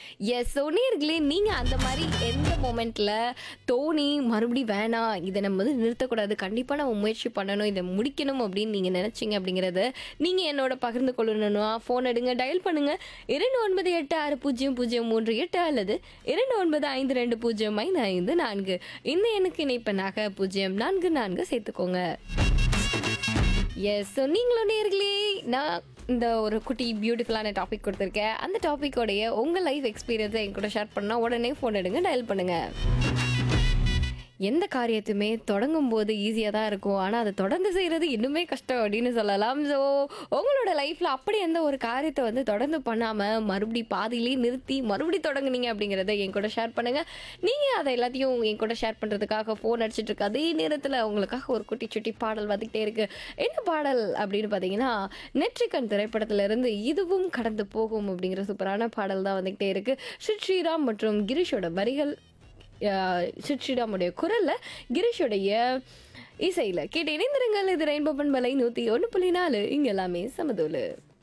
S சொன்னீர்களே நீங்க அந்த மாதிரி எந்த மொமெண்ட்ல தோணி மறுபடியும் வேணாம் இதை நம்ம வந்து நிறுத்தக்கூடாது கண்டிப்பா நம்ம முயற்சி பண்ணணும் இதை முடிக்கணும் அப்படின்னு நீங்க நினைச்சீங்க அப்படிங்கறத நீங்க என்னோட பகிர்ந்து கொள்ளணும்னா ஃபோன் எடுங்க டயல் பண்ணுங்க இரண்டு ஒன்பது எட்டு ஆறு பூஜ்ஜியம் பூஜ்ஜியம் மூன்று எட்டு அல்லது இரண்டு ஒன்பது ஐந்து ரெண்டு பூஜ்ஜியம் ஐந்து ஐந்து நான்கு இந்த எண்ணுக்கு இணைப்பனாக பூஜ்ஜியம் நான்கு நான்கு சேர்த்துக்கோங்க எஸ் ஸோ நீங்களும் நேர்களே நான் இந்த ஒரு குட்டி பியூட்டிஃபுல்லான டாபிக் கொடுத்துருக்கேன் அந்த டாப்பிக்கோடைய உங்கள் லைஃப் எக்ஸ்பீரியன்ஸை என் கூட ஷேர் பண்ணால் உடனே ஃபோன் எடுங்க டயல் பண்ணுங்க எந்த காரியத்தையுமே தொடங்கும் போது ஈஸியாக தான் இருக்கும் ஆனால் அதை தொடர்ந்து செய்கிறது இன்னுமே கஷ்டம் அப்படின்னு சொல்லலாம் ஸோ உங்களோட லைஃப்பில் அப்படி எந்த ஒரு காரியத்தை வந்து தொடர்ந்து பண்ணாமல் மறுபடி பாதியிலேயே நிறுத்தி மறுபடி தொடங்குனீங்க அப்படிங்கிறத என் கூட ஷேர் பண்ணுங்கள் நீங்கள் அதை எல்லாத்தையும் என் கூட ஷேர் பண்ணுறதுக்காக ஃபோன் அடிச்சிட்டு இருக்க அதே நேரத்தில் உங்களுக்காக ஒரு குட்டி சுட்டி பாடல் வந்துக்கிட்டே இருக்கு என்ன பாடல் அப்படின்னு பார்த்தீங்கன்னா நெற்றிக்கண் திரைப்படத்துல இருந்து இதுவும் கடந்து போகும் அப்படிங்கிற சூப்பரான பாடல் தான் வந்துக்கிட்டே இருக்கு ஸ்ரீ ஸ்ரீராம் மற்றும் கிரீஷோட வரிகள் ஸ்ரீராமுடைய குரல்ல கிரீஷோடைய இசையில கேட்டு இணைந்திருங்கள் இது ரெயின்போ பண்பலை நூத்தி ஒன்று புள்ளி நாலு இங்க எல்லாமே சமதூலு